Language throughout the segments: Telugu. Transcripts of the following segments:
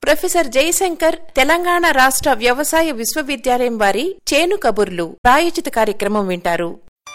ప్రొఫెసర్ జయశంకర్ తెలంగాణ రాష్ట్ర వ్యవసాయ విశ్వవిద్యాలయం వారి చేను కబుర్లు ప్రాయోజిత కార్యక్రమం వింటారు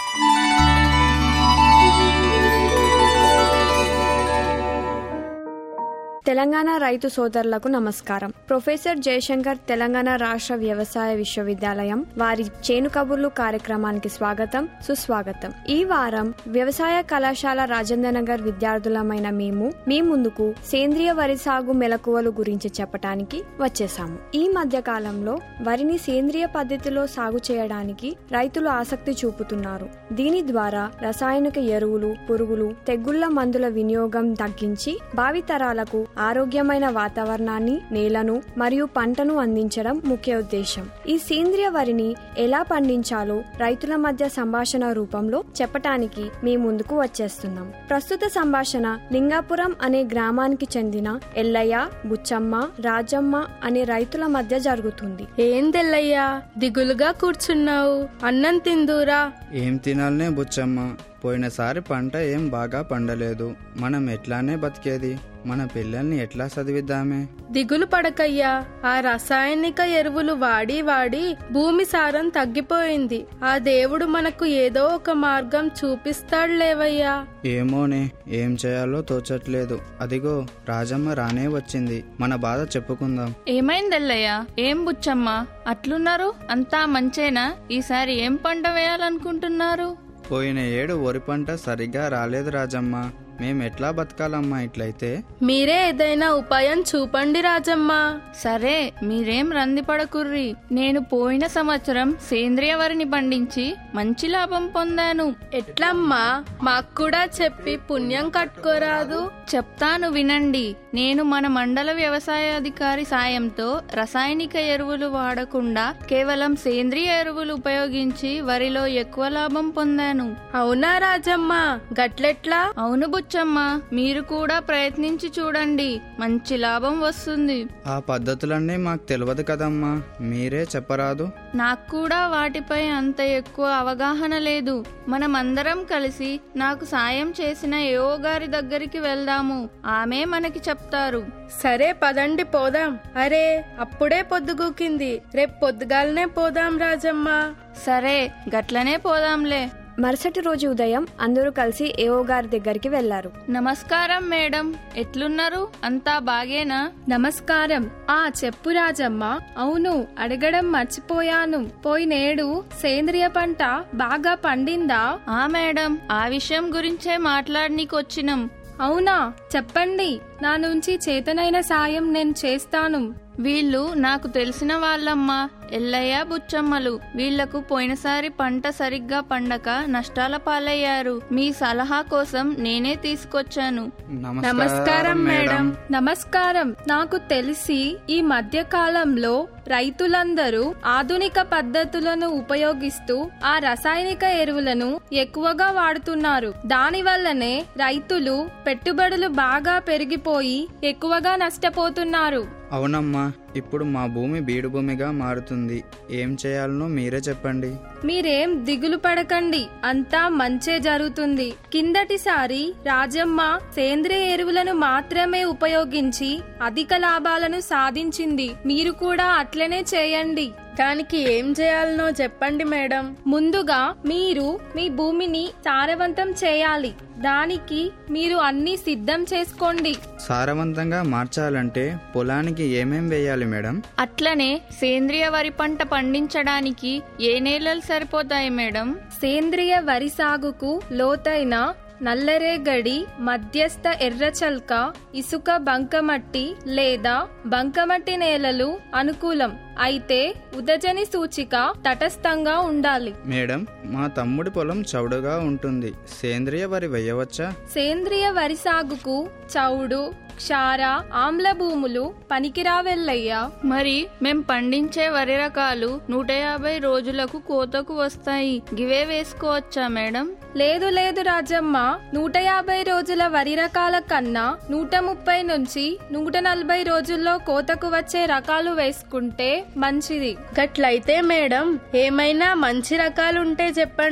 తెలంగాణ రైతు సోదరులకు నమస్కారం ప్రొఫెసర్ జయశంకర్ తెలంగాణ రాష్ట్ర వ్యవసాయ విశ్వవిద్యాలయం వారి చేను కబుర్లు కార్యక్రమానికి స్వాగతం సుస్వాగతం ఈ వారం వ్యవసాయ కళాశాల రాజేంద్ర నగర్ విద్యార్థులమైన మేము మీ ముందుకు సేంద్రియ వరి సాగు మెలకువలు గురించి చెప్పటానికి వచ్చేసాము ఈ మధ్య కాలంలో వరిని సేంద్రియ పద్ధతిలో సాగు చేయడానికి రైతులు ఆసక్తి చూపుతున్నారు దీని ద్వారా రసాయనిక ఎరువులు పురుగులు తెగుళ్ల మందుల వినియోగం తగ్గించి భావితరాలకు ఆరోగ్యమైన వాతావరణాన్ని నేలను మరియు పంటను అందించడం ముఖ్య ఉద్దేశం ఈ సేంద్రియ వరిని ఎలా పండించాలో రైతుల మధ్య సంభాషణ రూపంలో చెప్పటానికి మీ ముందుకు వచ్చేస్తున్నాం ప్రస్తుత సంభాషణ లింగాపురం అనే గ్రామానికి చెందిన ఎల్లయ్య బుచ్చమ్మ రాజమ్మ అనే రైతుల మధ్య జరుగుతుంది ఏం తెల్లయ్యా దిగులుగా కూర్చున్నావు అన్నం తిందురా ఏం తినాలనే బుచ్చమ్మ పోయినసారి పంట ఏం బాగా పండలేదు మనం ఎట్లానే బతికేది మన పిల్లల్ని ఎట్లా చదివిద్దామే దిగులు పడకయ్యా ఆ రసాయనిక ఎరువులు వాడి వాడి భూమి సారం తగ్గిపోయింది ఆ దేవుడు మనకు ఏదో ఒక మార్గం చూపిస్తాడులేవయ్యా ఏమోనే ఏం చేయాలో తోచట్లేదు అదిగో రాజమ్మ రానే వచ్చింది మన బాధ చెప్పుకుందాం ఏమైందల్లయ్య ఏం బుచ్చమ్మ అట్లున్నారు అంతా మంచేనా ఈసారి ఏం పంట వేయాలనుకుంటున్నారు పోయిన ఏడు వరి పంట సరిగ్గా రాలేదు రాజమ్మ మేం ఎట్లా బతకాలమ్మా ఇట్లయితే మీరే ఏదైనా ఉపాయం చూపండి రాజమ్మ సరే మీరేం రందిపడకుర్రి నేను పోయిన సంవత్సరం సేంద్రియ వరిని పండించి మంచి లాభం పొందాను ఎట్లమ్మా మాకు కూడా చెప్పి పుణ్యం కట్టుకోరాదు చెప్తాను వినండి నేను మన మండల వ్యవసాయ అధికారి సాయంతో రసాయనిక ఎరువులు వాడకుండా కేవలం సేంద్రియ ఎరువులు ఉపయోగించి వరిలో ఎక్కువ లాభం పొందాను అవునా రాజమ్మ గట్లెట్లా అవును బుచ్చమ్మ మీరు కూడా ప్రయత్నించి చూడండి మంచి లాభం వస్తుంది ఆ పద్ధతులన్నీ మాకు తెలియదు కదమ్మా మీరే చెప్పరాదు నాకు కూడా వాటిపై అంత ఎక్కువ అవగాహన లేదు మనం అందరం కలిసి నాకు సాయం చేసిన ఏఓ గారి దగ్గరికి వెళ్దాము ఆమె మనకి చెప్తారు సరే పదండి పోదాం అరే అప్పుడే పొద్దుగూకింది రేపు పొద్దుగాలనే పోదాం రాజమ్మ సరే గట్లనే పోదాంలే మరుసటి రోజు ఉదయం అందరూ కలిసి ఏఓ గారి దగ్గరికి వెళ్లారు నమస్కారం మేడం ఎట్లున్నారు అంతా బాగేనా నమస్కారం ఆ చెప్పు రాజమ్మ అవును అడగడం మర్చిపోయాను పోయినేడు సేంద్రియ పంట బాగా పండిందా ఆ మేడం ఆ విషయం గురించే మాట్లాడనీకొచ్చినాం అవునా చెప్పండి నా నుంచి చేతనైన సాయం నేను చేస్తాను వీళ్ళు నాకు తెలిసిన వాళ్ళమ్మా ఎల్లయ్య బుచ్చమ్మలు వీళ్లకు పోయినసారి పంట సరిగ్గా పండక నష్టాల పాలయ్యారు మీ సలహా కోసం నేనే తీసుకొచ్చాను నమస్కారం మేడం నమస్కారం నాకు తెలిసి ఈ మధ్య కాలంలో రైతులందరూ ఆధునిక పద్ధతులను ఉపయోగిస్తూ ఆ రసాయనిక ఎరువులను ఎక్కువగా వాడుతున్నారు దాని వల్లనే రైతులు పెట్టుబడులు బాగా పెరిగిపోయి ఎక్కువగా నష్టపోతున్నారు అవునమ్మా ఇప్పుడు మా భూమి బీడు భూమిగా మారుతుంది ఏం చేయాలనో మీరే చెప్పండి మీరేం దిగులు పడకండి అంతా మంచే జరుగుతుంది కిందటిసారి రాజమ్మ సేంద్రియ ఎరువులను మాత్రమే ఉపయోగించి అధిక లాభాలను సాధించింది మీరు కూడా అట్లనే చేయండి దానికి ఏం చేయాలనో చెప్పండి మేడం ముందుగా మీరు మీ భూమిని సారవంతం చేయాలి దానికి మీరు అన్ని సిద్ధం చేసుకోండి సారవంతంగా మార్చాలంటే పొలానికి ఏమేం వేయాలి మేడం అట్లనే సేంద్రియ వరి పంట పండించడానికి ఏ నేలలు సరిపోతాయి మేడం సేంద్రియ వరి సాగుకు లోతైన నల్లరేగడి మధ్యస్థ ఎర్రచల్క ఇసుక బంకమట్టి లేదా బంకమట్టి నేలలు అనుకూలం అయితే ఉదజని సూచిక తటస్థంగా ఉండాలి మేడం మా తమ్ముడి పొలం చౌడుగా ఉంటుంది సేంద్రియ వరి వేయవచ్చా సేంద్రియ వరి సాగుకు చౌడు క్షార ఆమ్ల భూములు పనికిరావెల్లయ్యా మరి మేం పండించే వరి రకాలు నూట యాభై రోజులకు కోతకు వస్తాయి గివే వేసుకోవచ్చా మేడం లేదు లేదు రాజమ్మ నూట యాభై రోజుల వరి రకాల కన్నా నూట ముప్పై నుంచి నూట నలభై రోజుల్లో కోతకు వచ్చే రకాలు వేసుకుంటే మంచిది గట్లయితే మేడం ఏమైనా మంచి రకాలుంటే చెప్పండి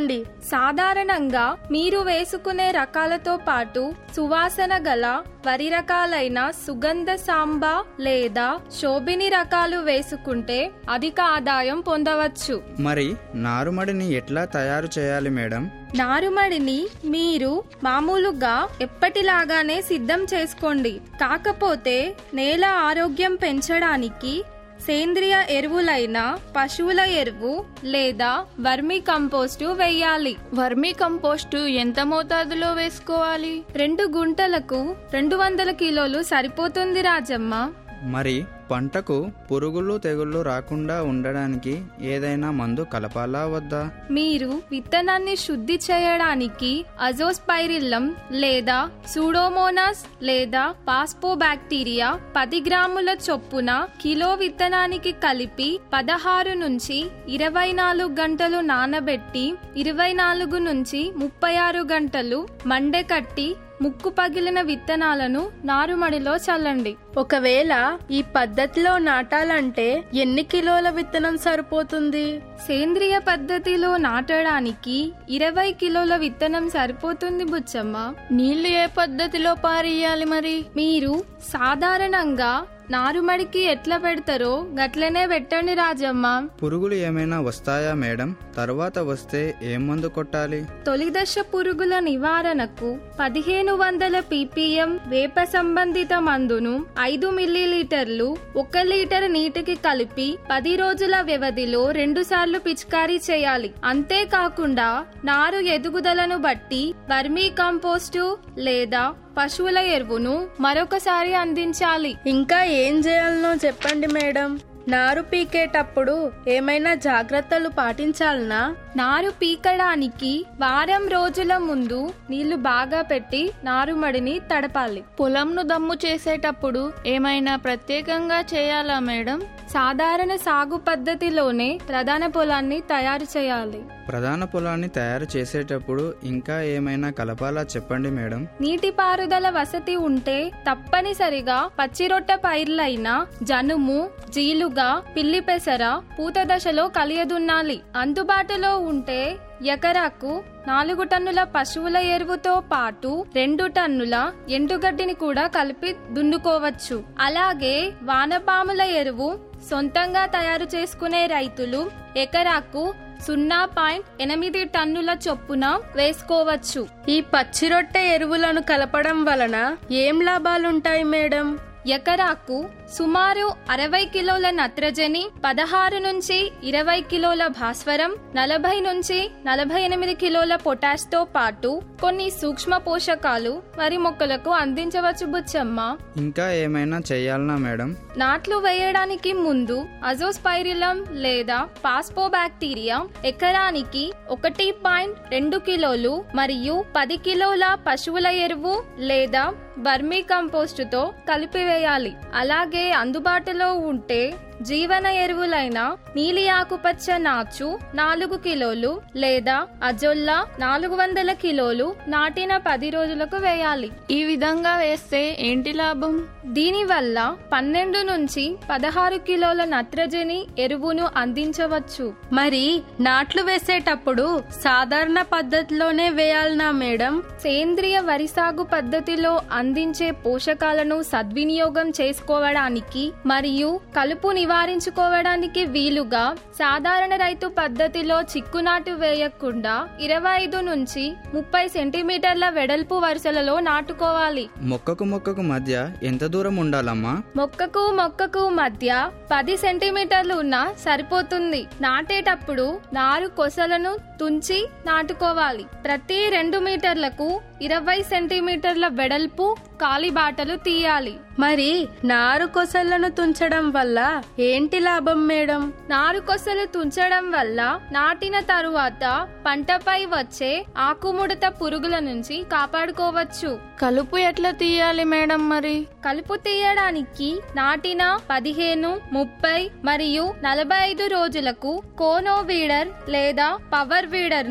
సాధారణంగా మీరు వేసుకునే రకాలతో పాటు సువాసన గల వరి రకాలైన సుగంధ సాంబా లేదా శోభిని రకాలు వేసుకుంటే అధిక ఆదాయం పొందవచ్చు మరి నారుమడిని ఎట్లా తయారు చేయాలి మేడం నారుమడిని మీరు మామూలుగా ఎప్పటిలాగానే సిద్ధం చేసుకోండి కాకపోతే నేల ఆరోగ్యం పెంచడానికి సేంద్రియ ఎరువులైన పశువుల ఎరువు లేదా వర్మి కంపోస్టు వేయాలి వర్మీ కంపోస్టు ఎంత మోతాదులో వేసుకోవాలి రెండు గుంటలకు రెండు వందల కిలోలు సరిపోతుంది రాజమ్మ మరి పంటకు పురుగులు తెగుళ్ళు రాకుండా ఉండడానికి ఏదైనా మందు కలపాలా వద్దా మీరు విత్తనాన్ని శుద్ధి చేయడానికి అజోస్పైరిల్లం లేదా సూడోమోనాస్ లేదా పాస్పోబాక్టీరియా పది గ్రాముల చొప్పున కిలో విత్తనానికి కలిపి పదహారు నుంచి ఇరవై నాలుగు గంటలు నానబెట్టి ఇరవై నాలుగు నుంచి ముప్పై ఆరు గంటలు మండెకట్టి ముక్కు పగిలిన విత్తనాలను నారుమడిలో చల్లండి ఒకవేళ ఈ పద్ధతిలో నాటాలంటే ఎన్ని కిలోల విత్తనం సరిపోతుంది సేంద్రియ పద్ధతిలో నాటడానికి ఇరవై కిలోల విత్తనం సరిపోతుంది బుచ్చమ్మ నీళ్లు ఏ పద్ధతిలో పారియ్యాలి మరి మీరు సాధారణంగా నారుమడికి ఎట్లా పెడతారో గట్లనే పెట్టండి రాజమ్మ పురుగులు ఏమైనా వస్తాయా మేడం తర్వాత వస్తే ఏం మందు కొట్టాలి తొలిదశ పురుగుల నివారణకు పదిహేను వందల పీపీఎం వేప సంబంధిత మందును ఐదు మిల్లీలీటర్లు ఒక లీటర్ నీటికి కలిపి పది రోజుల వ్యవధిలో రెండు సార్లు పిచికారీ చేయాలి అంతేకాకుండా నారు ఎదుగుదలను బట్టి వర్మీ కంపోస్టు లేదా పశువుల ఎరువును మరొకసారి అందించాలి ఇంకా ఏం చేయాలనో చెప్పండి మేడం నారు పీకేటప్పుడు ఏమైనా జాగ్రత్తలు పాటించాలనా నారు పీకడానికి వారం రోజుల ముందు నీళ్లు బాగా పెట్టి నారుమడిని తడపాలి పొలంను దమ్ము చేసేటప్పుడు ఏమైనా ప్రత్యేకంగా చేయాలా మేడం సాధారణ సాగు పద్ధతిలోనే ప్రధాన పొలాన్ని తయారు చేయాలి ప్రధాన పొలాన్ని తయారు చేసేటప్పుడు ఇంకా ఏమైనా కలపాలా చెప్పండి మేడం నీటిపారుదల వసతి ఉంటే తప్పనిసరిగా పచ్చిరొట్ట పైర్లైన జనుము జీలుగా పిల్లి పెసర పూత దశలో కలియదున్నాలి అందుబాటులో ఉంటే ఎకరాకు నాలుగు టన్నుల పశువుల ఎరువుతో పాటు రెండు టన్నుల ఎండుగడ్డిని కూడా కలిపి దున్నుకోవచ్చు అలాగే వానపాముల ఎరువు సొంతంగా తయారు చేసుకునే రైతులు ఎకరాకు సున్నా పాయింట్ ఎనిమిది టన్నుల చొప్పున వేసుకోవచ్చు ఈ పచ్చిరొట్టె ఎరువులను కలపడం వలన ఏం లాభాలుంటాయి మేడం ఎకరాకు సుమారు అరవై కిలోల నత్రజని పదహారు నుంచి ఇరవై కిలోల భాస్వరం నలభై నుంచి నలభై ఎనిమిది కిలోల పొటాష్ తో పాటు కొన్ని సూక్ష్మ పోషకాలు వరి మొక్కలకు అందించవచ్చు బుచ్చమ్మ ఇంకా ఏమైనా చేయాలనా మేడం నాట్లు వేయడానికి ముందు అజోస్పైరిలం లేదా పాస్పోబాక్టీరియా ఎకరానికి ఒకటి పాయింట్ రెండు కిలోలు మరియు పది కిలోల పశువుల ఎరువు లేదా బర్మీ కంపోస్టుతో కలిపివేయాలి అలాగే అందుబాటులో ఉంటే జీవన ఎరువులైన నీలి ఆకుపచ్చ నాచు నాలుగు కిలోలు లేదా అజొల్లా నాలుగు వందల కిలోలు నాటిన పది రోజులకు వేయాలి ఈ విధంగా వేస్తే ఏంటి లాభం దీనివల్ల పన్నెండు నుంచి పదహారు కిలోల నత్రజని ఎరువును అందించవచ్చు మరి నాట్లు వేసేటప్పుడు సాధారణ పద్ధతిలోనే వేయాలనా మేడం సేంద్రియ వరి సాగు పద్ధతిలో అందించే పోషకాలను సద్వినియోగం చేసుకోవడానికి మరియు కలుపు నివారించుకోవడానికి వీలుగా సాధారణ రైతు పద్ధతిలో చిక్కునాటు వేయకుండా ఇరవై ఐదు నుంచి ముప్పై సెంటీమీటర్ల వెడల్పు వరుసలలో నాటుకోవాలి మొక్కకు మొక్కకు మధ్య ఎంత దూరం ఉండాలమ్మా మొక్కకు మొక్కకు మధ్య పది సెంటీమీటర్లు ఉన్నా సరిపోతుంది నాటేటప్పుడు నారు కొసలను తుంచి నాటుకోవాలి ప్రతి రెండు మీటర్లకు ఇరవై సెంటీమీటర్ల వెడల్పు కాలిబాటలు తీయాలి మరి నారు కొసలను తుంచడం వల్ల ఏంటి లాభం మేడం నారు కొసలు తుంచడం వల్ల నాటిన తరువాత పంటపై వచ్చే ఆకుముడత పురుగుల నుంచి కాపాడుకోవచ్చు కలుపు ఎట్లా తీయాలి మేడం మరి కలుపు తీయడానికి నాటిన పదిహేను ముప్పై మరియు నలభై ఐదు రోజులకు కోనో వీడర్ లేదా పవర్ వీడర్ ను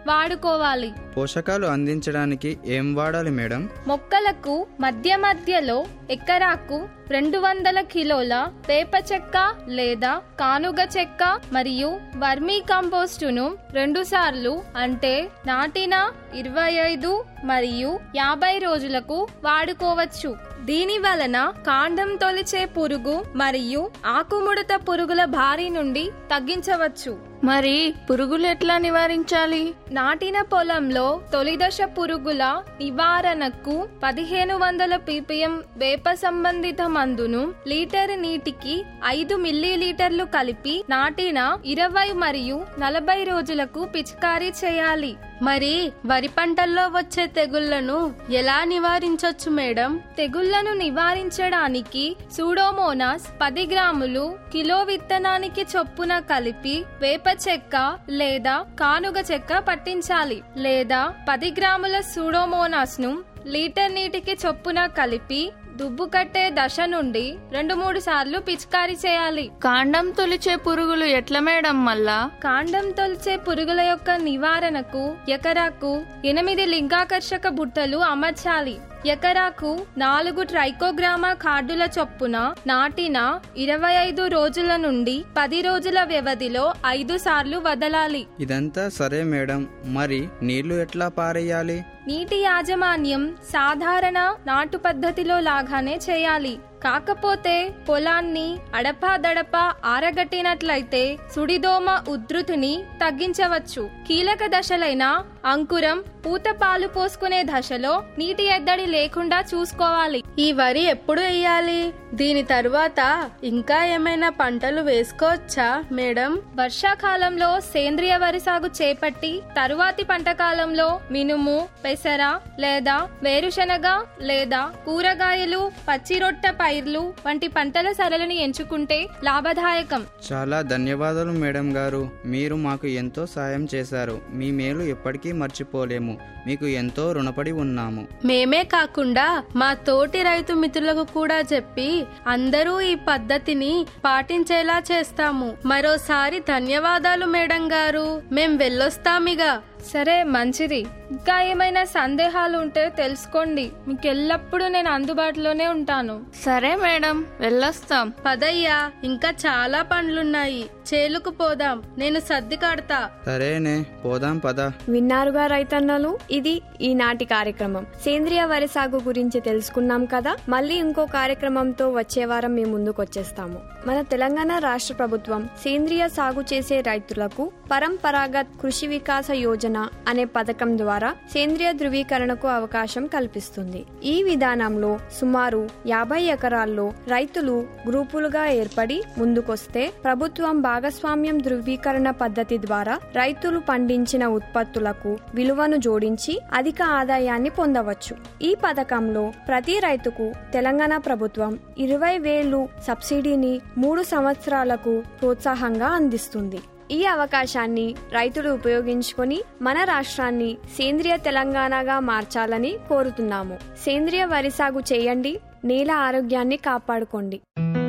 వాడుకోవాలి పోషకాలు అందించడానికి ఏం వాడాలి మేడం మొక్కలకు మధ్య మధ్యలో ఎకరాకు రెండు వందల కిలోల వేప చెక్క లేదా కానుగ చెక్క మరియు వర్మీ కంపోస్టును రెండు సార్లు అంటే నాటిన ఇరవై ఐదు మరియు యాభై రోజులకు వాడుకోవచ్చు దీని వలన కాండం తొలిచే పురుగు మరియు ఆకుముడత పురుగుల బారి నుండి తగ్గించవచ్చు మరి పురుగులు ఎట్లా నివారించాలి నాటిన పొలంలో తొలిదశ పురుగుల నివారణకు పదిహేను వందల పీపీఎం వేప సంబంధిత మందును లీటర్ నీటికి ఐదు మిల్లీ లీటర్లు కలిపి నాటిన ఇరవై మరియు నలభై రోజులకు పిచికారీ చేయాలి మరి వరి పంటల్లో వచ్చే తెగుళ్లను ఎలా నివారించొచ్చు మేడం తెగుళ్లను నివారించడానికి సూడోమోనాస్ పది గ్రాములు కిలో విత్తనానికి చొప్పున కలిపి వేప చెక్క లేదా కానుగ చెక్క పట్టించాలి లేదా పది గ్రాముల సూడోమోనాస్ ను లీటర్ నీటికి చొప్పున కలిపి దుబ్బు కట్టే దశ నుండి రెండు మూడు సార్లు పిచికారీ చేయాలి కాండం తొలిచే పురుగులు ఎట్ల మేడం మళ్ళా కాండం తొలిచే పురుగుల యొక్క నివారణకు ఎకరాకు ఎనిమిది లింగాకర్షక బుట్టలు అమర్చాలి ఎకరాకు నాలుగు ట్రైకోగ్రామా కార్డుల చొప్పున నాటిన ఇరవై ఐదు రోజుల నుండి పది రోజుల వ్యవధిలో ఐదు సార్లు వదలాలి ఇదంతా సరే మేడం మరి నీళ్లు ఎట్లా పారేయాలి నీటి యాజమాన్యం సాధారణ నాటు పద్ధతిలో లాగానే చేయాలి కాకపోతే పొలాన్ని అడపాదడపా ఆరగట్టినట్లయితే సుడిదోమ ఉధృతిని తగ్గించవచ్చు కీలక దశలైన అంకురం పూత పాలు పోసుకునే దశలో నీటి ఎద్దడి లేకుండా చూసుకోవాలి ఈ వరి ఎప్పుడు వేయాలి దీని తరువాత ఇంకా ఏమైనా పంటలు వేసుకోవచ్చా మేడం వర్షాకాలంలో సేంద్రియ వరి సాగు చేపట్టి తరువాతి పంట కాలంలో మినుము పెసర లేదా వేరుశనగ లేదా కూరగాయలు పచ్చిరొట్ట పైర్లు వంటి పంటల సరళిని ఎంచుకుంటే లాభదాయకం చాలా ధన్యవాదాలు మేడం గారు మీరు మాకు ఎంతో సాయం చేశారు మీ మేలు ఎప్పటికీ మర్చిపోలేము మీకు ఎంతో రుణపడి ఉన్నాము మేమే కాకుండా మా తోటి రైతు మిత్రులకు కూడా చెప్పి అందరూ ఈ పద్ధతిని పాటించేలా చేస్తాము మరోసారి ధన్యవాదాలు మేడం గారు మేం వెళ్ళొస్తామిగా సరే మంచిది ఇంకా ఏమైనా సందేహాలు ఉంటే తెలుసుకోండి మీకు ఎల్లప్పుడూ నేను అందుబాటులోనే ఉంటాను సరే మేడం వెళ్ళొస్తాం పదయ్యా ఇంకా చాలా పండ్లున్నాయి చేలుకు పోదాం నేను సర్ది కడతా సరేనే పోదాం పద విన్నారుగా రైతన్నలు ఇది ఈనాటి కార్యక్రమం సేంద్రియ వరి సాగు గురించి తెలుసుకున్నాం కదా మళ్ళీ ఇంకో కార్యక్రమంతో వచ్చే వారం మీ ముందుకు వచ్చేస్తాము మన తెలంగాణ రాష్ట్ర ప్రభుత్వం సేంద్రియ సాగు చేసే రైతులకు పరంపరాగత్ కృషి వికాస యోజన అనే పథకం ద్వారా సేంద్రియ ధృవీకరణకు అవకాశం కల్పిస్తుంది ఈ విధానంలో సుమారు యాభై ఎకరాల్లో రైతులు గ్రూపులుగా ఏర్పడి ముందుకొస్తే ప్రభుత్వం భాగస్వామ్యం ధృవీకరణ పద్ధతి ద్వారా రైతులు పండించిన ఉత్పత్తులకు విలువను జోడించి అధిక ఆదాయాన్ని పొందవచ్చు ఈ పథకంలో ప్రతి రైతుకు తెలంగాణ ప్రభుత్వం ఇరవై వేలు సబ్సిడీని మూడు సంవత్సరాలకు ప్రోత్సాహంగా అందిస్తుంది ఈ అవకాశాన్ని రైతులు ఉపయోగించుకొని మన రాష్ట్రాన్ని సేంద్రియ తెలంగాణగా మార్చాలని కోరుతున్నాము సేంద్రియ వరి సాగు చేయండి నేల ఆరోగ్యాన్ని కాపాడుకోండి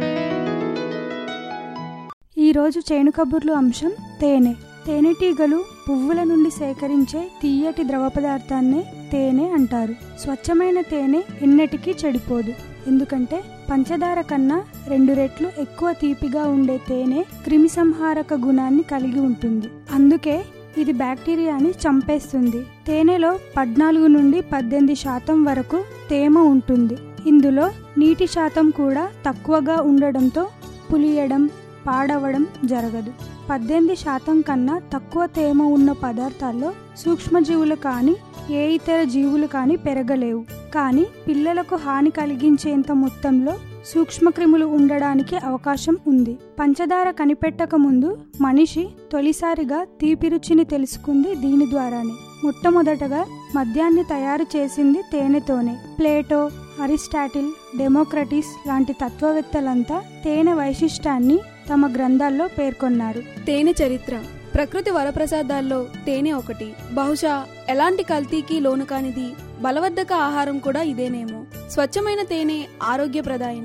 ఈరోజు చేను కబుర్లు అంశం తేనె తేనెటీగలు పువ్వుల నుండి సేకరించే తీయటి ద్రవ పదార్థాన్నే తేనె అంటారు స్వచ్ఛమైన తేనె ఎన్నటికీ చెడిపోదు ఎందుకంటే పంచదార కన్నా రెండు రెట్లు ఎక్కువ తీపిగా ఉండే తేనె క్రిమిసంహారక గుణాన్ని కలిగి ఉంటుంది అందుకే ఇది బ్యాక్టీరియాని చంపేస్తుంది తేనెలో పద్నాలుగు నుండి పద్దెనిమిది శాతం వరకు తేమ ఉంటుంది ఇందులో నీటి శాతం కూడా తక్కువగా ఉండడంతో పులియడం పాడవడం జరగదు పద్దెనిమిది శాతం కన్నా తక్కువ తేమ ఉన్న పదార్థాల్లో సూక్ష్మజీవులు కానీ ఏ ఇతర జీవులు కానీ పెరగలేవు కానీ పిల్లలకు హాని కలిగించేంత మొత్తంలో సూక్ష్మక్రిములు ఉండడానికి అవకాశం ఉంది పంచదార కనిపెట్టక ముందు మనిషి తొలిసారిగా తీపి రుచిని తెలుసుకుంది దీని ద్వారానే మొట్టమొదటగా మద్యాన్ని తయారు చేసింది తేనెతోనే ప్లేటో అరిస్టాటిల్ డెమోక్రటిస్ లాంటి తత్వవేత్తలంతా తేనె వైశిష్టాన్ని తమ గ్రంథాల్లో పేర్కొన్నారు తేనె చరిత్ర ప్రకృతి వరప్రసాదాల్లో తేనె ఒకటి బహుశా ఎలాంటి కల్తీకి లోను కానిది బలవర్ధక ఆహారం కూడా ఇదేనేమో స్వచ్ఛమైన తేనె ఆరోగ్యప్రదాయిని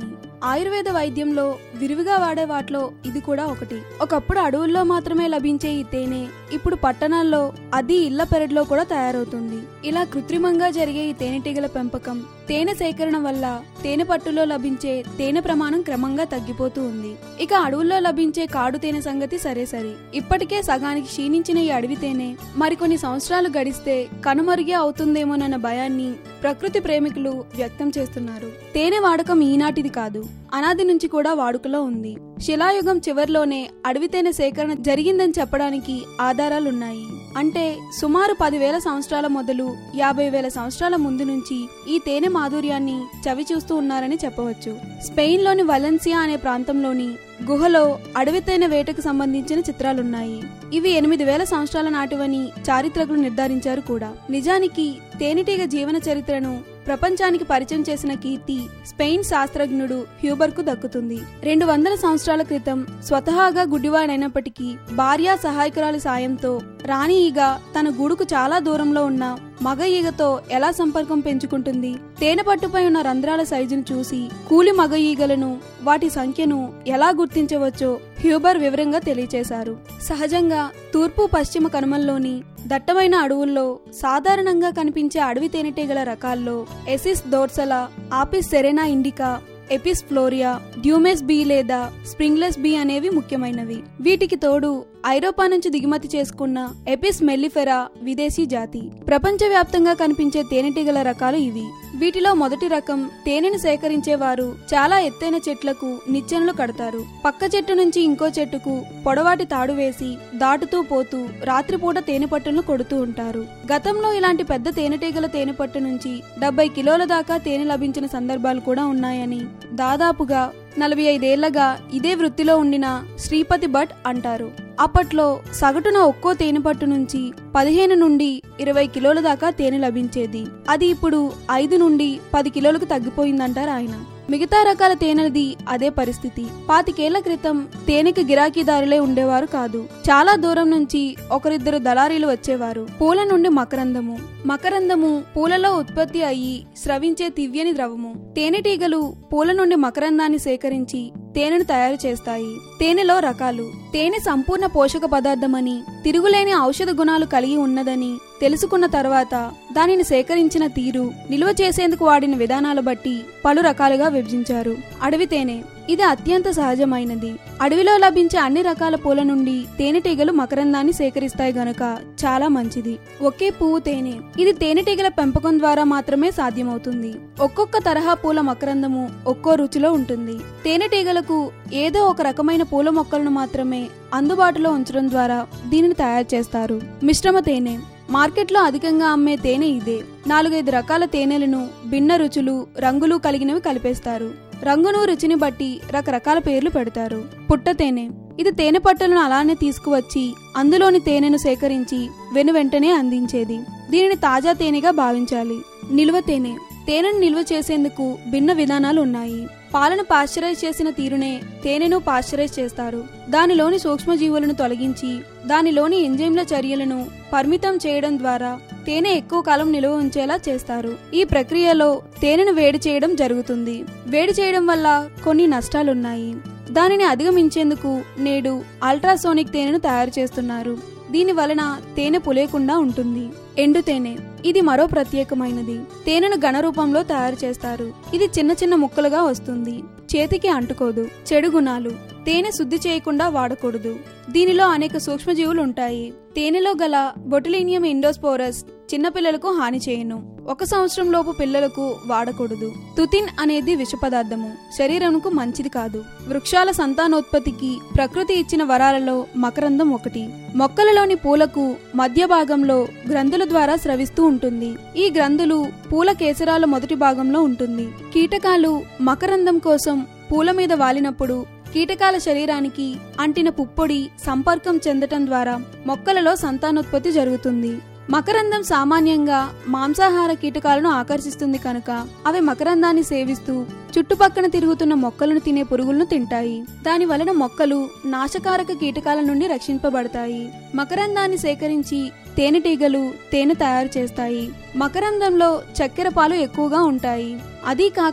ఆయుర్వేద వైద్యంలో విరివిగా వాడే వాటిలో ఇది కూడా ఒకటి ఒకప్పుడు అడవుల్లో మాత్రమే లభించే ఈ తేనె ఇప్పుడు పట్టణాల్లో అది ఇళ్ల పెరట్లో కూడా తయారవుతుంది ఇలా కృత్రిమంగా జరిగే ఈ తేనెటీగల పెంపకం తేనె సేకరణ వల్ల తేనె పట్టులో లభించే తేనె ప్రమాణం క్రమంగా తగ్గిపోతూ ఉంది ఇక అడవుల్లో లభించే కాడు తేనె సంగతి సరే సరే ఇప్పటికే సగానికి క్షీణించిన ఈ అడవి తేనె మరికొన్ని సంవత్సరాలు గడిస్తే కనుమరుగే అవుతుందేమోనన్న భయాన్ని ప్రకృతి ప్రేమికులు వ్యక్తం చేస్తున్నారు తేనె వాడకం ఈనాటిది కాదు అనాది నుంచి కూడా వాడుకలో ఉంది శిలాయుగం చివర్లోనే అడవి తేనె సేకరణ జరిగిందని చెప్పడానికి ఆధారాలున్నాయి అంటే సుమారు పదివేల సంవత్సరాల మొదలు యాభై వేల సంవత్సరాల ముందు నుంచి ఈ తేనె మాధుర్యాన్ని చవి చూస్తూ ఉన్నారని చెప్పవచ్చు స్పెయిన్లోని వలెన్సియా అనే ప్రాంతంలోని గుహలో అడవి తేనె వేటకు సంబంధించిన చిత్రాలున్నాయి ఇవి ఎనిమిది వేల సంవత్సరాల నాటివని చారిత్రకులు నిర్ధారించారు కూడా నిజానికి తేనెటీగ జీవన చరిత్రను ప్రపంచానికి పరిచయం చేసిన కీర్తి స్పెయిన్ శాస్త్రజ్ఞుడు హ్యూబర్ కు దక్కుతుంది రెండు వందల సంవత్సరాల క్రితం స్వతహాగా గుడ్డివాడైనప్పటికీ భార్య సహాయకురాలి సాయంతో రాణి ఈగ తన గూడుకు చాలా దూరంలో ఉన్న మగ ఈగతో ఎలా సంపర్కం పెంచుకుంటుంది తేనె పట్టుపై ఉన్న రంధ్రాల సైజును చూసి కూలి మగ ఈగలను వాటి సంఖ్యను ఎలా గుర్తించవచ్చో హ్యూబర్ వివరంగా తెలియచేశారు సహజంగా తూర్పు పశ్చిమ కనుమల్లోని దట్టమైన అడవుల్లో సాధారణంగా కనిపించే అడవి తేనెటీగల రకాల్లో Apis dorsata Apis cerana indica Apis florea dammer bee లేదా స్ప్రింగ్లెస్ బీ అనేవి ముఖ్యమైనవి వీటికి తోడు ఐరోపా నుంచి దిగుమతి చేసుకున్న ఎపిస్ మెల్లిఫెరా విదేశీ జాతి ప్రపంచవ్యాప్తంగా కనిపించే తేనెటీగల రకాలు ఇవి వీటిలో మొదటి రకం తేనెను సేకరించే వారు చాలా ఎత్తైన చెట్లకు నిచ్చెనలు కడతారు పక్క చెట్టు నుంచి ఇంకో చెట్టుకు పొడవాటి తాడు వేసి దాటుతూ పోతూ రాత్రిపూట తేనె పట్టులను కొడుతూ ఉంటారు గతంలో ఇలాంటి పెద్ద తేనెటీగల తేనె పట్టు నుంచి డెబ్బై కిలోల దాకా తేనె లభించిన సందర్భాలు కూడా ఉన్నాయని దాదాపుగా నలభై ఐదేళ్లగా ఇదే వృత్తిలో ఉండిన శ్రీపతి భట్ అంటారు అప్పట్లో సగటున ఒక్కో తేనె పట్టు నుంచి పదిహేను నుండి ఇరవై కిలోల దాకా తేనె లభించేది అది ఇప్పుడు ఐదు నుండి పది కిలోలకు తగ్గిపోయిందంటారు ఆయన మిగతా రకాల తేనెలది అదే పరిస్థితి పాతికేళ్ల క్రితం తేనెకి గిరాకీదారులే ఉండేవారు కాదు చాలా దూరం నుంచి ఒకరిద్దరు దళారీలు వచ్చేవారు పూల నుండి మకరందము మకరందము పూలలో ఉత్పత్తి అయ్యి స్రవించే తివ్యని ద్రవము తేనెటీగలు పూల నుండి మకరందాన్ని సేకరించి తేనెను తయారు చేస్తాయి తేనెలో రకాలు తేనె సంపూర్ణ పోషక పదార్థమని తిరుగులేని ఔషధ గుణాలు కలిగి ఉన్నదని తెలుసుకున్న తర్వాత దానిని సేకరించిన తీరు నిల్వ చేసేందుకు వాడిన విధానాలు బట్టి పలు రకాలుగా విభజించారు అడవి తేనె ఇది అత్యంత సహజమైనది అడవిలో లభించే అన్ని రకాల పూల నుండి తేనెటీగలు మకరందాన్ని సేకరిస్తాయి గనక చాలా మంచిది ఒకే పువ్వు తేనె ఇది తేనెటీగల పెంపకం ద్వారా మాత్రమే సాధ్యమవుతుంది ఒక్కొక్క తరహా పూల మకరందము ఒక్కో రుచిలో ఉంటుంది తేనెటీగలకు ఏదో ఒక రకమైన పూల మొక్కలను మాత్రమే అందుబాటులో ఉంచడం ద్వారా దీనిని తయారు చేస్తారు మిశ్రమ తేనె మార్కెట్లో అధికంగా అమ్మే తేనె ఇదే నాలుగైదు రకాల తేనెలను భిన్న రుచులు రంగులు కలిగినవి కలిపేస్తారు రంగును రుచిని బట్టి రకరకాల పేర్లు పెడతారు పుట్ట తేనె ఇది తేనె పట్టలను అలానే తీసుకువచ్చి అందులోని తేనెను సేకరించి వెను వెంటనే అందించేది దీనిని తాజా తేనెగా భావించాలి నిల్వ తేనె తేనెను నిల్వ చేసేందుకు భిన్న విధానాలు ఉన్నాయి పాలను పాశ్చరైజ్ చేసిన తీరునే తేనెను పాశ్చరైజ్ చేస్తారు దానిలోని సూక్ష్మజీవులను తొలగించి దానిలోని ఎంజైమ్ల చర్యలను పరిమితం చేయడం ద్వారా తేనె ఎక్కువ కాలం నిల్వ ఉంచేలా చేస్తారు ఈ ప్రక్రియలో తేనెను వేడి చేయడం జరుగుతుంది వేడి చేయడం వల్ల కొన్ని నష్టాలున్నాయి దానిని అధిగమించేందుకు నేడు అల్ట్రాసోనిక్ తేనెను తయారు చేస్తున్నారు దీని వలన తేనె పులేకుండా ఉంటుంది ఎండు తేనె ఇది మరో ప్రత్యేకమైనది తేనెను ఘన రూపంలో తయారు చేస్తారు ఇది చిన్న చిన్న ముక్కలుగా వస్తుంది చేతికి అంటుకోదు చెడు గుణాలు తేనె శుద్ధి చేయకుండా వాడకూడదు దీనిలో అనేక సూక్ష్మజీవులు ఉంటాయి తేనెలో గల బొటిలీనియం ఇండోస్పోరస్ చిన్నపిల్లలకు హాని చేయను ఒక సంవత్సరం లోపు పిల్లలకు వాడకూడదు తుతిన్ అనేది విష పదార్థము శరీరంకు మంచిది కాదు వృక్షాల సంతానోత్పత్తికి ప్రకృతి ఇచ్చిన వరాలలో మకరందం ఒకటి మొక్కలలోని పూలకు మధ్య భాగంలో గ్రంథుల ద్వారా స్రవిస్తూ ఉంటుంది ఈ గ్రంథులు పూల కేసరాల మొదటి భాగంలో ఉంటుంది కీటకాలు మకరందం కోసం పూల మీద వాలినప్పుడు కీటకాల శరీరానికి అంటిన పుప్పొడి సంపర్కం చెందటం ద్వారా మొక్కలలో సంతానోత్పత్తి జరుగుతుంది మకరందం సామాన్యంగా మాంసాహార కీటకాలను ఆకర్షిస్తుంది కనుక అవి మకరందాన్ని సేవిస్తూ చుట్టుపక్కన తిరుగుతున్న మొక్కలను తినే పురుగులను తింటాయి దాని వలన మొక్కలు నాశకారక కీటకాల నుండి రక్షింపబడతాయి మకరందాన్ని సేకరించి తేనెటీగలు తేనె తయారు చేస్తాయి మకరందంలో చక్కెర పాలు ఎక్కువగా ఉంటాయి అదీ కాక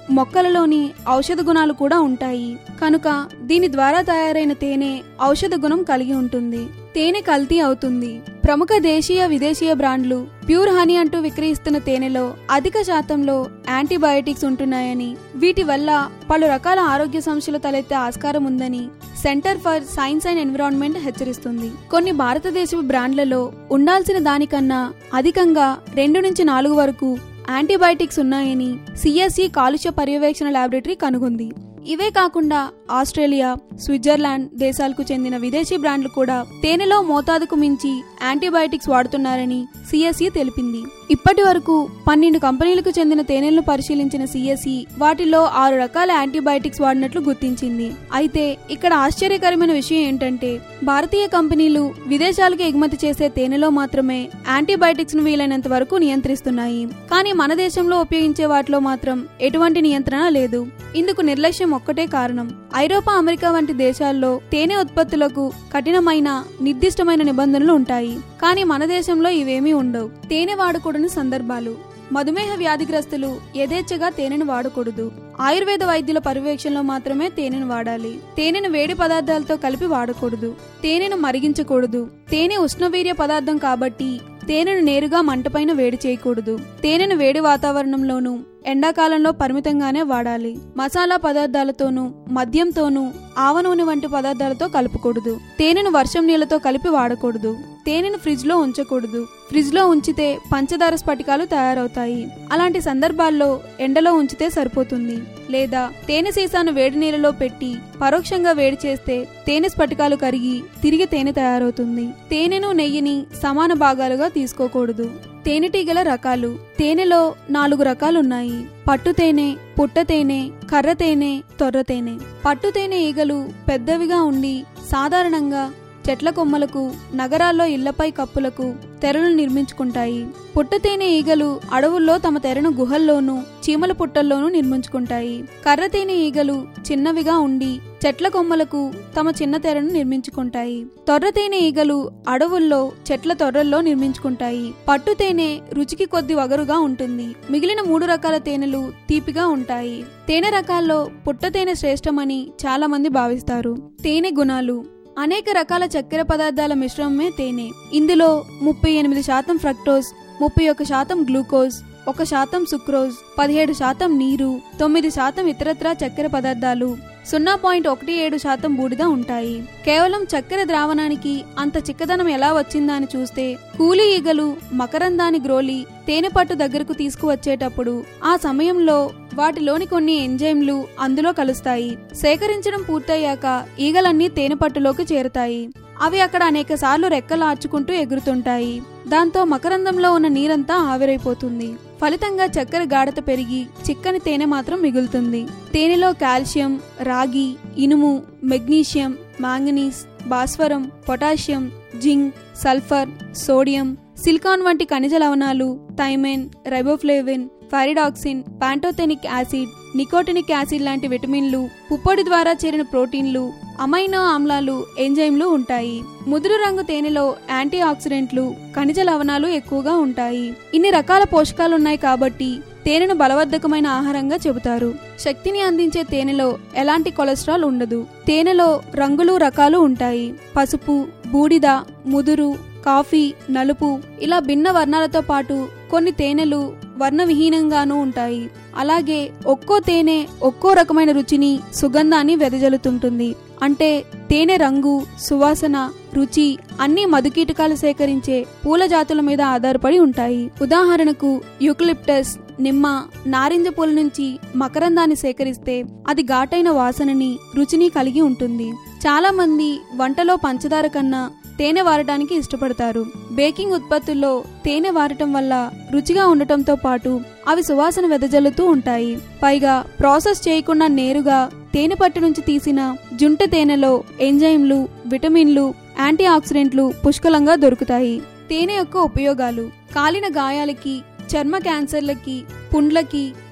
మొక్కలలోని ఔషధ గుణాలు కూడా ఉంటాయి కనుక దీని ద్వారా తయారైన తేనె ఔషధ గుణం కలిగి ఉంటుంది తేనె కల్తీ అవుతుంది ప్రముఖ దేశీయ విదేశీయ బ్రాండ్లు ప్యూర్ హనీ అంటూ విక్రయిస్తున్న తేనెలో అధిక శాతంలో యాంటీబయోటిక్స్ ఉంటున్నాయని వీటి వల్ల పలు రకాల ఆరోగ్య సమస్యలు తలెత్తే ఆస్కారం ఉందని centre for science and environment హెచ్చరిస్తుంది కొన్ని భారతదేశపు బ్రాండ్లలో ఉండాల్సిన దానికన్నా అధికంగా రెండు నుంచి నాలుగు వరకు యాంటీబయాటిక్స్ ఉన్నాయని సిఎస్ఈ కాలుష్య పర్యవేక్షణ ల్యాబొరేటరీ కనుగొంది ఇవే కాకుండా ఆస్ట్రేలియా స్విట్జర్లాండ్ దేశాలకు చెందిన విదేశీ బ్రాండ్లు కూడా తేనెలో మోతాదుకు మించి యాంటీబయాటిక్స్ వాడుతున్నారని సిఎస్ఈ తెలిపింది ఇప్పటి వరకు పన్నెండు కంపెనీలకు చెందిన తేనెలను పరిశీలించిన సిఎస్ఈ వాటిలో ఆరు రకాల యాంటీబయాటిక్స్ వాడినట్లు గుర్తించింది అయితే ఇక్కడ ఆశ్చర్యకరమైన విషయం ఏంటంటే భారతీయ కంపెనీలు విదేశాలకు ఎగుమతి చేసే తేనెలో మాత్రమే యాంటీబయాటిక్స్ ను వీలైనంత వరకు నియంత్రిస్తున్నాయి కానీ మన దేశంలో ఉపయోగించే వాటిలో మాత్రం ఎటువంటి నియంత్రణ లేదు ఇందుకు నిర్లక్ష్యం ఒక్కటే కారణం ఐరోపా అమెరికా వంటి దేశాల్లో తేనె ఉత్పత్తులకు కఠినమైన నిర్దిష్టమైన నిబంధనలు ఉంటాయి కానీ మన దేశంలో ఇవేమీ ఉండవు తేనె వాడకూడని సందర్భాలు మధుమేహ వ్యాధిగ్రస్తులు యథేచ్ఛగా తేనెను వాడకూడదు ఆయుర్వేద వైద్యుల పర్యవేక్షణలో మాత్రమే తేనెను వాడాలి తేనెను వేడి పదార్థాలతో కలిపి వాడకూడదు తేనెను మరిగించకూడదు తేనె ఉష్ణవీర్య పదార్థం కాబట్టి తేనెను నేరుగా మంటపైన వేడి చేయకూడదు తేనెను వేడి వాతావరణంలోనూ ఎండాకాలంలో పరిమితంగానే వాడాలి మసాలా పదార్థాలతోనూ మద్యంతోనూ ఆవ నూనె వంటి పదార్థాలతో కలపకూడదు తేనెను వర్షం నీళ్లతో కలిపి వాడకూడదు తేనెను ఫ్రిడ్జ్ లో ఉంచకూడదు ఫ్రిడ్జ్ లో ఉంచితే పంచదార స్ఫటికాలు తయారవుతాయి అలాంటి సందర్భాల్లో ఎండలో ఉంచితే సరిపోతుంది లేదా తేనె సీసాను వేడి నీళ్ళలో పెట్టి పరోక్షంగా వేడి చేస్తే తేనె స్ఫటికాలు కరిగి తిరిగి తేనె తయారవుతుంది తేనెను నెయ్యిని సమాన భాగాలుగా తీసుకోకూడదు తేనెటీగల రకాలు తేనెలో నాలుగు రకాలున్నాయి పట్టు తేనె పుట్ట తేనె కర్ర తేనె తొర్ర తేనె పట్టు తేనె ఈగలు పెద్దవిగా ఉండి సాధారణంగా చెట్ల కొమ్మలకు నగరాల్లో ఇళ్లపై కప్పులకు తెరలు నిర్మించుకుంటాయి పుట్ట తేనె ఈగలు అడవుల్లో తమ తెరను గుహల్లోనూ చీమల పుట్టల్లోనూ నిర్మించుకుంటాయి కర్ర తేనె ఈగలు చిన్నవిగా ఉండి చెట్ల కొమ్మలకు తమ చిన్న తెరను నిర్మించుకుంటాయి తొర్ర తేనె ఈగలు అడవుల్లో చెట్ల తొర్రల్లో నిర్మించుకుంటాయి పట్టు తేనె రుచికి కొద్ది వగరుగా ఉంటుంది మిగిలిన మూడు రకాల తేనెలు తీపిగా ఉంటాయి తేనె రకాల్లో పుట్ట తేనె శ్రేష్టమని చాలా మంది భావిస్తారు తేనె గుణాలు అనేక రకాల చక్కెర పదార్థాల మిశ్రమమే తేనె ఇందులో ముప్పై ఎనిమిది శాతం ఫ్రక్టోజ్ ముప్పై ఒక్క శాతం గ్లూకోజ్ ఒక శాతం సుక్రోజ్ పదిహేడు శాతం నీరు తొమ్మిది శాతం ఇతరత్రా చక్కెర పదార్థాలు సున్నా పాయింట్ ఒకటి ఏడు శాతం బూడిద ఉంటాయి కేవలం చక్కెర ద్రావణానికి అంత చిక్కదనం ఎలా వచ్చిందా అని చూస్తే కూలి ఈగలు మకరందాన్ని గ్రోలి తేనె పట్టు దగ్గరకు తీసుకువచ్చేటప్పుడు ఆ సమయంలో వాటిలోని కొన్ని ఎంజైమ్లు అందులో కలుస్తాయి సేకరించడం పూర్తయ్యాక ఈగలన్నీ తేనె పట్టులోకి చేరుతాయి అవి అక్కడ అనేక సార్లు రెక్కలు ఆర్చుకుంటూ ఎగురుతుంటాయి దాంతో మకరందంలో ఉన్న నీరంతా ఆవిరైపోతుంది ఫలితంగా చక్కెర గాఢత పెరిగి చిక్కని తేనె మాత్రం మిగులుతుంది తేనెలో కాల్షియం రాగి ఇనుము మెగ్నీషియం మాంగనీస్ భాస్వరం potassium zinc sulphur sodium silicon వంటి ఖనిజ లవణాలు thiamine riboflavin pyridoxine pantothenic acid nicotinic acid లాంటి విటమిన్లు పుప్పొడి ద్వారా చేరిన ప్రోటీన్లు అమైనో ఆమ్లాలు ఎంజైమ్లు ఉంటాయి ముదురు రంగు తేనెలో యాంటీ ఆక్సిడెంట్లు ఖనిజ లవణాలు ఎక్కువగా ఉంటాయి ఇన్ని రకాల పోషకాలున్నాయి కాబట్టి తేనెను బలవర్ధకమైన ఆహారంగా చెబుతారు శక్తిని అందించే తేనెలో ఎలాంటి కొలెస్ట్రాల్ ఉండదు తేనెలో రంగులు రకాలు ఉంటాయి పసుపు బూడిద ముదురు కాఫీ నలుపు ఇలా భిన్న వర్ణాలతో పాటు కొన్ని తేనెలు వర్ణవిహీనంగానూ ఉంటాయి అలాగే ఒక్కో తేనె ఒక్కో రకమైన రుచిని సుగంధాన్ని వెదజల్లుతుంటుంది అంటే తేనె రంగు సువాసన రుచి అన్ని మధుకీటకాలు సేకరించే పూల జాతుల మీద ఆధారపడి ఉంటాయి ఉదాహరణకు యూక్లిప్టస్ నిమ్మ నారింజ పూల నుంచి మకరందాన్ని సేకరిస్తే అది ఘాటైన వాసనని రుచిని కలిగి ఉంటుంది చాలా మంది వంటలో పంచదార కన్నా తేనె వాడటానికి ఇష్టపడతారు బేకింగ్ ఉత్పత్తుల్లో తేనె వాడటం వల్ల రుచిగా ఉండటంతో పాటు అవి సువాసన వెదజల్లుతూ ఉంటాయి పైగా ప్రాసెస్ చేయకుండా నేరుగా తేనె పట్టు నుంచి తీసిన జుంట తేనెలో ఎంజైమ్లు విటమిన్లు యాంటీ ఆక్సిడెంట్లు పుష్కలంగా దొరుకుతాయి తేనె యొక్క ఉపయోగాలు కాలిన గాయాలకి చర్మ క్యాన్సర్లకి పుండ్లకి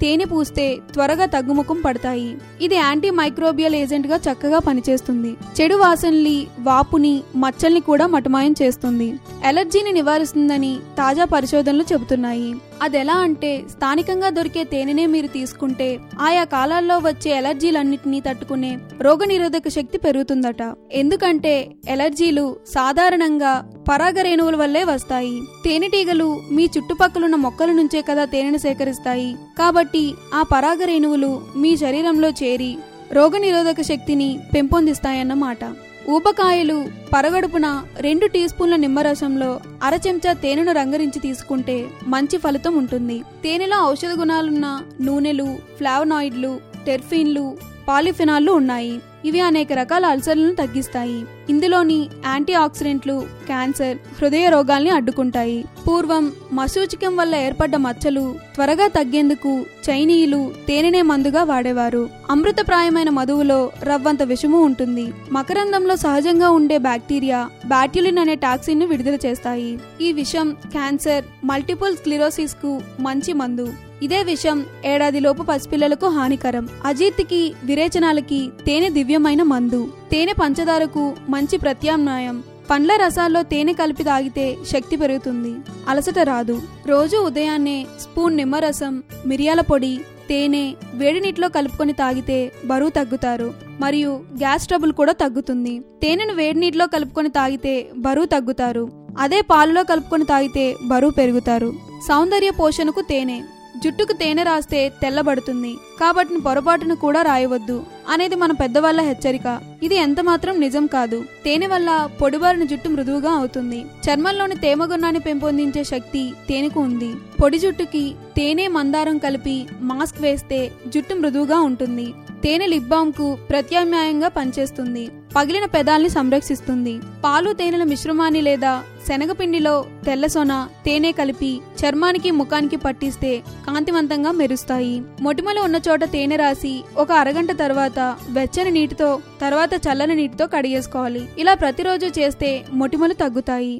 తేనె పూస్తే త్వరగా తగ్గుముఖం పడతాయి ఇది యాంటీ మైక్రోబియల్ ఏజెంట్ గా చక్కగా పనిచేస్తుంది చెడు వాసనలి వాపుని మచ్చల్ని కూడా మటమాయం చేస్తుంది ఎలర్జీని నివారిస్తుందని తాజా పరిశోధనలు చెబుతున్నాయి అదెలా అంటే స్థానికంగా దొరికే తేనెనే మీరు తీసుకుంటే ఆయా కాలాల్లో వచ్చే ఎలర్జీలన్నిటినీ తట్టుకునే రోగనిరోధక శక్తి పెరుగుతుందట ఎందుకంటే ఎలర్జీలు సాధారణంగా పరాగరేణువుల వల్లే వస్తాయి తేనెటీగలు మీ చుట్టుపక్కలున్న మొక్కల నుంచే కదా తేనెను సేకరిస్తాయి కాబట్టి ఆ పరాగరేణువులు మీ శరీరంలో చేరి రోగనిరోధక శక్తిని పెంపొందిస్తాయన్నమాట ఊబకాయలు పరగడుపున రెండు టీ స్పూన్ల నిమ్మరసంలో అర చెంచా తేనెను రంగరించి తీసుకుంటే మంచి ఫలితం ఉంటుంది తేనెలో ఔషధ గుణాలున్న నూనెలు ఫ్లావనాయిడ్లు టెర్ఫిన్లు పాలిఫినాల్లు ఉన్నాయి ఇవి అనేక రకాల అల్సర్లను తగ్గిస్తాయి ఇందులోని యాంటీ ఆక్సిడెంట్లు క్యాన్సర్ హృదయ రోగాల్ని అడ్డుకుంటాయి పూర్వం మశూచికం వల్ల ఏర్పడ్డ మచ్చలు త్వరగా తగ్గేందుకు చైనీయులు తేనెనే మందుగా వాడేవారు అమృతప్రాయమైన మధువులో రవ్వంత విషము ఉంటుంది మకరందంలో సహజంగా ఉండే బ్యాక్టీరియా బ్యాట్యులిన్ అనే టాక్సిన్ ను విడుదల చేస్తాయి ఈ విషం క్యాన్సర్ మల్టిపుల్ స్క్లిరోసిస్ కు మంచి మందు ఇదే విషయం ఏడాదిలోపు పసిపిల్లలకు హానికరం అజీర్తికి విరేచనాలకి తేనె దివ్యమైన మందు తేనె పంచదారకు మంచి ప్రత్యామ్నాయం పండ్ల రసాల్లో తేనె కలిపి తాగితే శక్తి పెరుగుతుంది అలసట రాదు రోజు ఉదయాన్నే స్పూన్ నిమ్మరసం మిరియాల పొడి తేనె వేడి నీటిలో కలుపుకొని తాగితే బరువు తగ్గుతారు మరియు గ్యాస్ ట్రబుల్ కూడా తగ్గుతుంది తేనెను వేడి నీటిలో కలుపుకొని తాగితే బరువు తగ్గుతారు అదే పాలలో కలుపుకొని తాగితే బరువు పెరుగుతారు సౌందర్య పోషణకు తేనె జుట్టుకు తేనె రాస్తే తెల్లబడుతుంది కాబట్టి పొరపాటును కూడా రాయవద్దు అనేది మన పెద్దవాళ్ల హెచ్చరిక ఇది ఎంత మాత్రం నిజం కాదు తేనె వల్ల పొడిబారిన జుట్టు మృదువుగా అవుతుంది చర్మంలోని తేమ గుణాన్ని పెంపొందించే శక్తి తేనెకు ఉంది పొడి జుట్టుకి తేనె మందారం కలిపి మాస్క్ వేస్తే జుట్టు మృదువుగా ఉంటుంది తేనె లిప్ బామ్ కు ప్రత్యామ్నాయంగా పనిచేస్తుంది పగిలిన పెదాల్ని సంరక్షిస్తుంది పాలు తేనెల మిశ్రమాన్ని లేదా శనగపిండిలో తెల్లసొన తేనె కలిపి చర్మానికి ముఖానికి పట్టిస్తే కాంతివంతంగా మెరుస్తాయి మొటిమలు ఉన్న చోట తేనె రాసి ఒక అరగంట తర్వాత వెచ్చని నీటితో తర్వాత చల్లని నీటితో కడిగేసుకోవాలి ఇలా ప్రతిరోజు చేస్తే మొటిమలు తగ్గుతాయి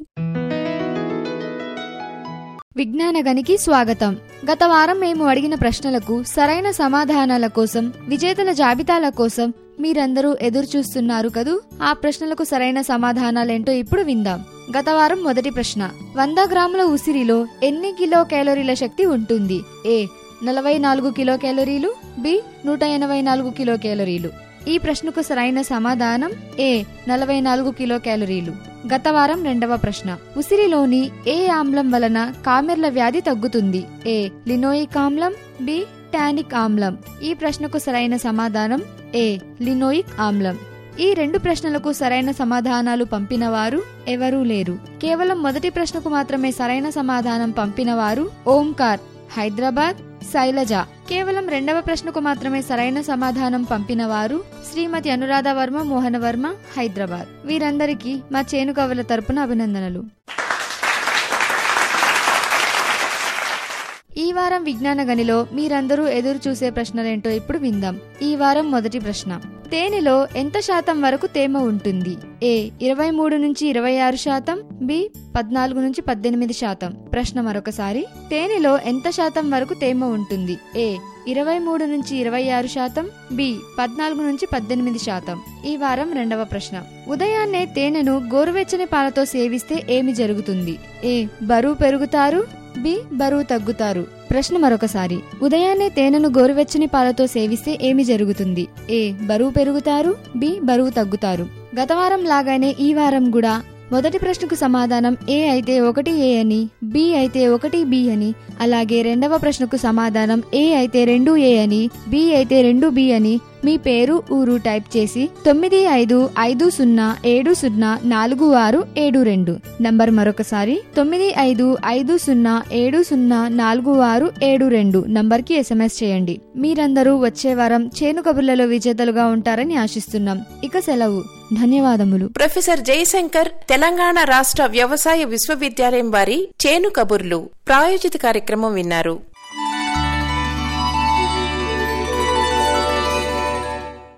విజ్ఞాన గనికి స్వాగతం గత వారం మేము అడిగిన ప్రశ్నలకు సరైన సమాధానాల కోసం విజేతల జాబితాల కోసం మీరందరూ ఎదురు చూస్తున్నారు కదూ ఆ ప్రశ్నలకు సరైన సమాధానాలేంటో ఇప్పుడు విందాం గత వారం మొదటి ప్రశ్న వంద గ్రాముల ఉసిరిలో ఎన్ని కిలో క్యాలరీల శక్తి ఉంటుంది ఏ నలభై నాలుగు కిలో క్యాలరీలు బి నూట ఎనభై నాలుగు కిలో క్యాలరీలు ఈ ప్రశ్నకు సరైన సమాధానం ఏ నలభై నాలుగు కిలో క్యాలరీలు గత వారం రెండవ ప్రశ్న ఉసిరిలోని ఏ ఆమ్లం వలన కామెర్ల వ్యాధి తగ్గుతుంది ఏ లినోయిక్ ఆమ్లం బి టానిక్ ఆమ్లం ఈ ప్రశ్నకు సరైన సమాధానం ఏ లినోయిక్ ఆమ్లం ఈ రెండు ప్రశ్నలకు సరైన సమాధానాలు పంపిన వారు ఎవరూ లేరు కేవలం మొదటి ప్రశ్నకు మాత్రమే సరైన సమాధానం పంపిన వారు ఓంకార్ హైదరాబాద్ శైలజ కేవలం రెండవ ప్రశ్నకు మాత్రమే సరైన సమాధానం పంపిన వారు శ్రీమతి అనురాధ వర్మ మోహన వర్మ హైదరాబాద్ వీరందరికీ మా చేను కవుల తరపున అభినందనలు ఈ వారం విజ్ఞాన గనిలో మీరందరూ ఎదురు చూసే ప్రశ్నలేంటో ఇప్పుడు విందాం ఈ వారం మొదటి ప్రశ్న తేనెలో ఎంత శాతం వరకు తేమ ఉంటుంది ఏ ఇరవై మూడు నుంచి ఇరవై ఆరు శాతం బి పద్నాలుగు నుంచి పద్దెనిమిది శాతం ప్రశ్న మరొకసారి తేనెలో ఎంత శాతం వరకు తేమ ఉంటుంది ఏ ఇరవై మూడు నుంచి ఇరవై ఆరు శాతం బి పద్నాలుగు నుంచి పద్దెనిమిది శాతం ఈ వారం రెండవ ప్రశ్న ఉదయాన్నే తేనెను గోరువెచ్చని పాలతో సేవిస్తే ఏమి జరుగుతుంది ఏ బరువు పెరుగుతారు బి బరువు తగ్గుతారు ప్రశ్న మరొకసారి ఉదయాన్నే తేనెను గోరువెచ్చని పాలతో సేవిస్తే ఏమి జరుగుతుంది ఏ బరువు పెరుగుతారు బి బరువు తగ్గుతారు గత వారం లాగానే ఈ వారం కూడా మొదటి ప్రశ్నకు సమాధానం ఏ అయితే ఒకటి ఏ అని బి అయితే ఒకటి బి అని అలాగే రెండవ ప్రశ్నకు సమాధానం ఏ అయితే రెండు ఏ అని బి అయితే రెండు బి అని మీ పేరు ఊరు టైప్ చేసి తొమ్మిది ఐదు ఐదు సున్నా ఏడు సున్నా నాలుగు ఆరు ఏడు రెండు నంబర్ మరొకసారి తొమ్మిది ఐదు ఐదు సున్నా ఏడు సున్నా నాలుగు ఆరు ఏడు రెండు నంబర్కి ఎస్ఎంఎస్ చేయండి మీరందరూ వచ్చే వారం చేను కబుర్లలో విజేతలుగా ఉంటారని ఆశిస్తున్నాం ఇక సెలవు ధన్యవాదములు ప్రొఫెసర్ జయశంకర్ తెలంగాణ రాష్ట్ర వ్యవసాయ విశ్వవిద్యాలయం వారి చేను కబుర్లు ప్రాయోజిత కార్యక్రమం విన్నారు